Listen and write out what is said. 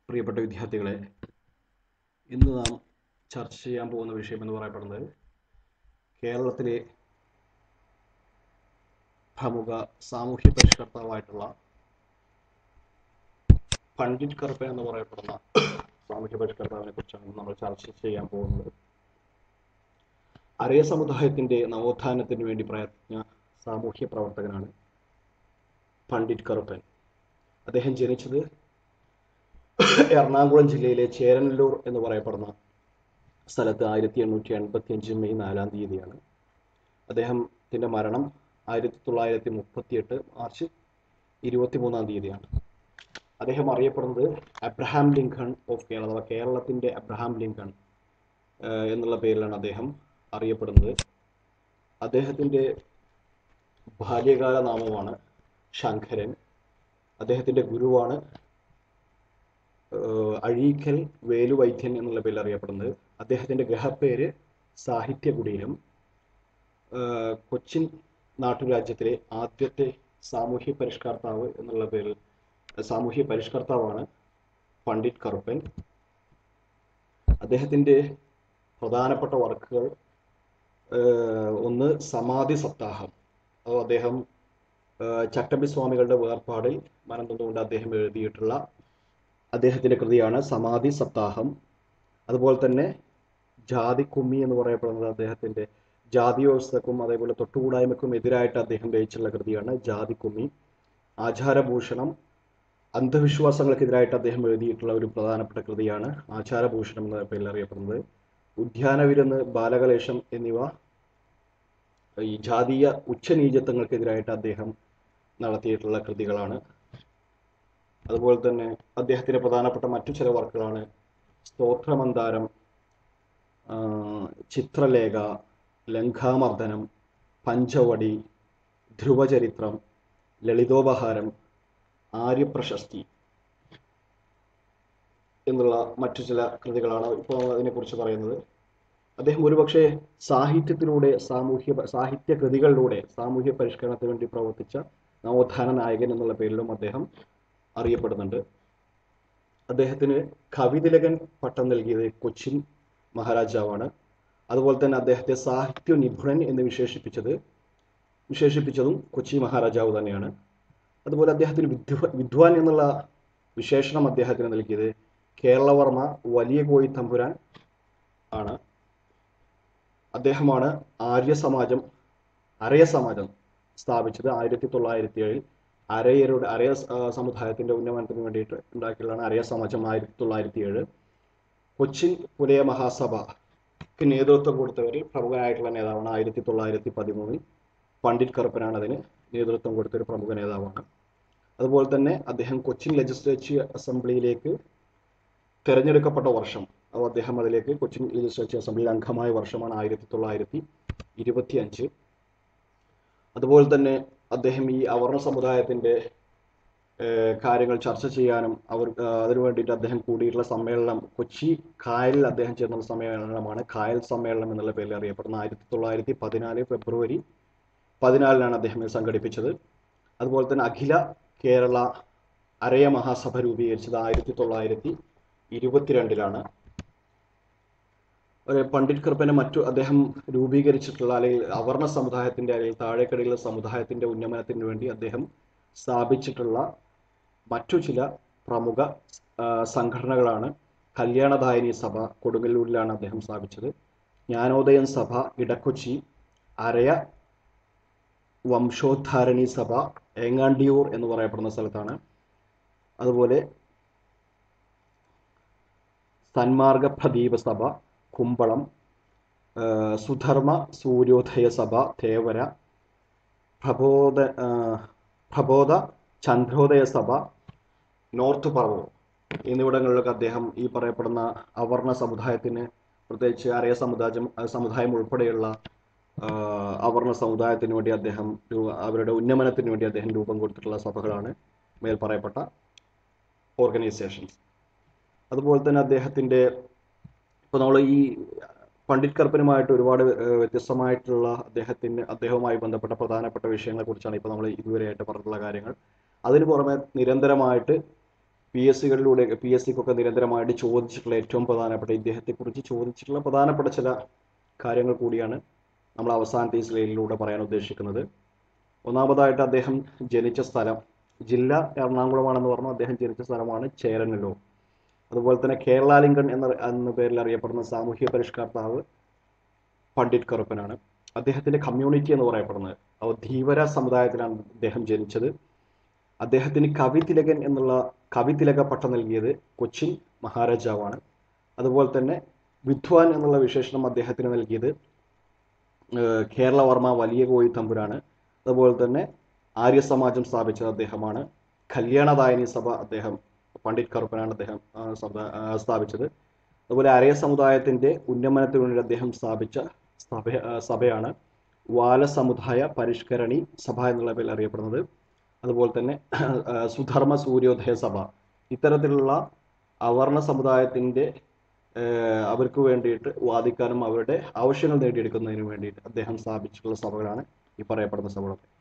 പ്രിയപ്പെട്ട വിദ്യാർത്ഥികളെ ഇന്ന് നാം ചർച്ച ചെയ്യാൻ പോകുന്ന വിഷയം എന്ന് പറയപ്പെടുന്നത് കേരളത്തിലെ പ്രമുഖ സാമൂഹ്യ പരിഷ്കർത്താവായിട്ടുള്ള പണ്ഡിറ്റ് കറുപ്പൻ എന്ന് പറയപ്പെടുന്ന സാമൂഹ്യ പരിഷ്കർത്താവിനെ കുറിച്ചാണ് നമ്മൾ ചർച്ച ചെയ്യാൻ പോകുന്നത് അരയ സമുദായത്തിന്റെ നവോത്ഥാനത്തിന് വേണ്ടി പ്രയത്നിച്ച സാമൂഹ്യ പ്രവർത്തകനാണ് പണ്ഡിറ്റ് കറുപ്പൻ അദ്ദേഹം ജനിച്ചത് എറണാകുളം ജില്ലയിലെ ചേരനല്ലൂർ എന്ന് പറയപ്പെടുന്ന സ്ഥലത്ത് ആയിരത്തി എണ്ണൂറ്റി എൺപത്തി അഞ്ച് മെയ് നാലാം തീയതിയാണ് അദ്ദേഹത്തിൻ്റെ മരണം ആയിരത്തി തൊള്ളായിരത്തി മുപ്പത്തി എട്ട് മാർച്ച് ഇരുപത്തി മൂന്നാം തീയതിയാണ് അദ്ദേഹം അറിയപ്പെടുന്നത് അബ്രഹാം ലിങ്കൺ ഓഫ് കേരള അഥവാ കേരളത്തിൻ്റെ അബ്രഹാം ലിങ്കൺ ഏഹ് എന്നുള്ള പേരിലാണ് അദ്ദേഹം അറിയപ്പെടുന്നത് അദ്ദേഹത്തിൻ്റെ ബാല്യകാല നാമമാണ് ശങ്കരൻ അദ്ദേഹത്തിൻ്റെ ഗുരുവാണ് ഏഹ് അഴീക്കൽ വേലുവൈദ്യൻ എന്നുള്ള പേരിൽ അറിയപ്പെടുന്നത് അദ്ദേഹത്തിൻ്റെ ഗ്രഹപ്പേര് സാഹിത്യകുടീരം ഏഹ് കൊച്ചിൻ നാട്ടുരാജ്യത്തിലെ ആദ്യത്തെ സാമൂഹ്യ പരിഷ്കർത്താവ് എന്നുള്ള പേരിൽ സാമൂഹ്യ പരിഷ്കർത്താവാണ് പണ്ഡിറ്റ് കറുപ്പൻ അദ്ദേഹത്തിൻ്റെ പ്രധാനപ്പെട്ട വർക്കുകൾ ഏഹ് ഒന്ന് സമാധി സപ്താഹം അത് അദ്ദേഹം ഏഹ് ചട്ടമ്പി സ്വാമികളുടെ വേർപാടിൽ മനം തന്നുകൊണ്ട് അദ്ദേഹം എഴുതിയിട്ടുള്ള അദ്ദേഹത്തിൻ്റെ കൃതിയാണ് സമാധി സപ്താഹം അതുപോലെ തന്നെ ജാതി കുമ്മി എന്ന് പറയപ്പെടുന്നത് അദ്ദേഹത്തിൻ്റെ ജാതി വ്യവസ്ഥക്കും അതേപോലെ തൊട്ടുകൂടായ്മക്കും എതിരായിട്ട് അദ്ദേഹം രചിച്ചുള്ള കൃതിയാണ് ജാതി കുമ്മി ആചാരഭൂഷണം അന്ധവിശ്വാസങ്ങൾക്കെതിരായിട്ട് അദ്ദേഹം എഴുതിയിട്ടുള്ള ഒരു പ്രധാനപ്പെട്ട കൃതിയാണ് ആചാരഭൂഷണം എന്ന പേരിൽ അറിയപ്പെടുന്നത് ഉദ്യാനവിരുന്ന് ബാലകലേശം എന്നിവ ഈ ജാതീയ ഉച്ചനീചത്വങ്ങൾക്കെതിരായിട്ട് അദ്ദേഹം നടത്തിയിട്ടുള്ള കൃതികളാണ് അതുപോലെ തന്നെ അദ്ദേഹത്തിന്റെ പ്രധാനപ്പെട്ട മറ്റു ചില വർക്കുകളാണ് സ്തോത്രമന്ദാരം ആ, ചിത്രലേഖ ലങ്കാമർദ്ദനം പഞ്ചവടി ധ്രുവചരിത്രം ലളിതോപഹാരം ആര്യപ്രശസ്തി എന്നുള്ള മറ്റു ചില കൃതികളാണ് ഇപ്പോൾ അതിനെക്കുറിച്ച് പറയുന്നത് അദ്ദേഹം ഒരുപക്ഷെ സാഹിത്യത്തിലൂടെ സാമൂഹ്യ സാഹിത്യ കൃതികളിലൂടെ സാമൂഹ്യ പരിഷ്കരണത്തിന് വേണ്ടി പ്രവർത്തിച്ച നവോത്ഥാന നായകൻ എന്നുള്ള പേരിലും അദ്ദേഹം അറിയപ്പെടുന്നുണ്ട് അദ്ദേഹത്തിന് കവിതിലകൻ പട്ടം നൽകിയത് കൊച്ചിൻ മഹാരാജാവാണ് അതുപോലെ തന്നെ അദ്ദേഹത്തെ സാഹിത്യ നിപുണൻ എന്ന് വിശേഷിപ്പിച്ചത് വിശേഷിപ്പിച്ചതും കൊച്ചി മഹാരാജാവ് തന്നെയാണ് അതുപോലെ അദ്ദേഹത്തിന് വിദ്വ വിദ്വാൻ എന്നുള്ള വിശേഷണം അദ്ദേഹത്തിന് നൽകിയത് കേരളവർമ്മ വലിയ കോയി തമ്പുരാൻ ആണ് അദ്ദേഹമാണ് ആര്യ സമാജം അരയ സമാജം സ്ഥാപിച്ചത് ആയിരത്തി തൊള്ളായിരത്തി ഏഴിൽ അരയരുടെ അരയ സ- ആ, സമുദായത്തിന്റെ ഉന്നമനത്തിന് വേണ്ടിയിട്ട് ഉണ്ടാക്കിയുള്ളതാണ് അരയ സമാജം ആയിരത്തി തൊള്ളായിരത്തി ഏഴ് കൊച്ചിൻ പുലയ മഹാസഭയ്ക്ക് നേതൃത്വം കൊടുത്തവരിൽ പ്രമുഖനായിട്ടുള്ള നേതാവാണ് ആയിരത്തി തൊള്ളായിരത്തി പതിമൂന്നിൽ പണ്ഡിറ്റ് കറുപ്പനാണ് അതിന് നേതൃത്വം കൊടുത്ത ഒരു പ്രമുഖ നേതാവാണ് അതുപോലെ തന്നെ അദ്ദേഹം കൊച്ചിൻ ലെജിസ്ലേച്ചർ അസംബ്ലിയിലേക്ക് തിരഞ്ഞെടുക്കപ്പെട്ട വർഷം അപ്പോൾ അദ്ദേഹം അതിലേക്ക് കൊച്ചിൻ ലെജിസ്ലേച്ചർ അസംബ്ലിയിൽ അംഗമായ വർഷമാണ് ആയിരത്തി തൊള്ളായിരത്തി ഇരുപത്തി അഞ്ച് അതുപോലെ തന്നെ അദ്ദേഹം ഈ അവർണ സമുദായത്തിന്റെ ഏഹ്, കാര്യങ്ങൾ ചർച്ച ചെയ്യാനും അവർ ആഹ്, അതിനു വേണ്ടിയിട്ട് അദ്ദേഹം കൂടിയിട്ടുള്ള സമ്മേളനം കൊച്ചി കായലിൽ അദ്ദേഹം ചേർന്ന സമ്മേളനമാണ് കായൽ സമ്മേളനം എന്നുള്ള പേരിൽ അറിയപ്പെടുന്ന ആയിരത്തി തൊള്ളായിരത്തി പതിനാല് ഫെബ്രുവരി പതിനാലിനാണ് അദ്ദേഹം ഇത് സംഘടിപ്പിച്ചത് അതുപോലെ തന്നെ അഖില കേരള അരയ മഹാസഭ രൂപീകരിച്ചത് ആയിരത്തി തൊള്ളായിരത്തി ഇരുപത്തിരണ്ടിലാണ് ഒരു പണ്ഡിറ്റ് കൃപ്പനെ മറ്റു അദ്ദേഹം രൂപീകരിച്ചിട്ടുള്ള അല്ലെങ്കിൽ അവർണ സമുദായത്തിന്റെ അല്ലെങ്കിൽ താഴേക്കടയിലുള്ള സമുദായത്തിന്റെ ഉന്നമനത്തിന് വേണ്ടി അദ്ദേഹം സ്ഥാപിച്ചിട്ടുള്ള മറ്റു ചില പ്രമുഖ ആ, സംഘടനകളാണ് കല്യാണദായിനി സഭ കൊടുങ്ങല്ലൂരിലാണ് അദ്ദേഹം സ്ഥാപിച്ചത് ജ്ഞാനോദയം സഭ ഇടക്കൊച്ചി അരയ വംശോദ്ധാരണി സഭ ഏങ്ങാണ്ടിയൂർ എന്ന് പറയപ്പെടുന്ന സ്ഥലത്താണ് അതുപോലെ സന്മാർഗ പ്രദീപ സഭ കുമ്പളം ആ, സുധർമ്മ സൂര്യോദയ സഭ തേവര പ്രബോധ ആ, പ്രബോധ ചന്ദ്രോദയ സഭ നോർത്ത് പറവൂർ എന്നിവിടങ്ങളിലൊക്കെ അദ്ദേഹം ഈ പറയപ്പെടുന്ന അവർണ സമുദായത്തിന് പ്രത്യേകിച്ച് അരയ സമുദായം സമുദായം ഉൾപ്പെടെയുള്ള ആ, അവർണ സമുദായത്തിന് വേണ്ടി അദ്ദേഹം രൂ- അവരുടെ ഉന്നമനത്തിന് വേണ്ടി അദ്ദേഹം രൂപം കൊടുത്തിട്ടുള്ള സഭകളാണ് മേൽ പറയപ്പെട്ട ഓർഗനൈസേഷൻസ് അതുപോലെ തന്നെ അദ്ദേഹത്തിൻ്റെ ഇപ്പോൾ നമ്മൾ ഈ പണ്ഡിറ്റ് കർപ്പനുമായിട്ട് ഒരുപാട് ഏഹ്, വ്യത്യസ്തമായിട്ടുള്ള അദ്ദേഹത്തിന് അദ്ദേഹവുമായി ബന്ധപ്പെട്ട പ്രധാനപ്പെട്ട വിഷയങ്ങളെ കുറിച്ചാണ് ഇപ്പോൾ നമ്മൾ ഇതുവരെയായിട്ട് പറഞ്ഞിട്ടുള്ള കാര്യങ്ങൾ അതിന് പുറമെ നിരന്തരമായിട്ട് പി എസ് സികളിലൂടെ പി എസ് സിക്കൊക്കെ നിരന്തരമായിട്ട് ചോദിച്ചിട്ടുള്ള ഏറ്റവും പ്രധാനപ്പെട്ട ഇദ്ദേഹത്തെക്കുറിച്ച് ചോദിച്ചിട്ടുള്ള പ്രധാനപ്പെട്ട ചില കാര്യങ്ങൾ കൂടിയാണ് നമ്മൾ അവസാനത്തെ ഈ സ്ലൈഡിലൂടെ പറയാൻ ഉദ്ദേശിക്കുന്നത് ഒന്നാമതായിട്ട് അദ്ദേഹം ജനിച്ച സ്ഥലം ജില്ല എറണാകുളമാണെന്ന് പറഞ്ഞു അദ്ദേഹം ജനിച്ച സ്ഥലമാണ് ചേരനല്ലൂർ അതുപോലെ തന്നെ കേരളാലിംഗൻ എന്ന എന്ന പേരിൽ അറിയപ്പെടുന്ന സാമൂഹ്യ പരിഷ്കർത്താവ് പണ്ഡിറ്റ് കറുപ്പനാണ് അദ്ദേഹത്തിന്റെ കമ്മ്യൂണിറ്റി എന്ന് പറയപ്പെടുന്നത് അവ ധീവര സമുദായത്തിലാണ് അദ്ദേഹം ജനിച്ചത് അദ്ദേഹത്തിന് കവിതിലകൻ എന്നുള്ള കവിതിലക പട്ടം നൽകിയത് കൊച്ചിൻ മഹാരാജാവാണ് അതുപോലെ തന്നെ വിദ്വാൻ എന്നുള്ള വിശേഷണം അദ്ദേഹത്തിന് നൽകിയത് ഏഹ് കേരളവർമ്മ വലിയ കോയി തമ്പുരാണ് അതുപോലെ തന്നെ ആര്യ സമാജം സ്ഥാപിച്ചത് അദ്ദേഹമാണ് കല്യാണദായനി സഭ അദ്ദേഹം പണ്ഡിറ്റ് കറുപ്പനാണ് അദ്ദേഹം ആ, സഭ- ആ, സ്ഥാപിച്ചത് അതുപോലെ അരയ സമുദായത്തിന്റെ ഉന്നമനത്തിന് വേണ്ടി അദ്ദേഹം സ്ഥാപിച്ച സഭ ആ, സഭയാണ് വാല സമുദായ പരിഷ്കരണി സഭ എന്നുള്ള പേരിൽ അറിയപ്പെടുന്നത് അതുപോലെ തന്നെ ആ, സുധർമ്മ സൂര്യോദയ സഭ ഇത്തരത്തിലുള്ള അവർണ സമുദായത്തിന്റെ ഏഹ്, അവർക്ക് വേണ്ടിയിട്ട് വാദിക്കാനും അവരുടെ ആവശ്യങ്ങൾ നേടിയെടുക്കുന്നതിന് വേണ്ടിയിട്ട് അദ്ദേഹം സ്ഥാപിച്ചിട്ടുള്ള സഭകളാണ് ഈ പറയപ്പെടുന്ന സഭകളൊക്കെ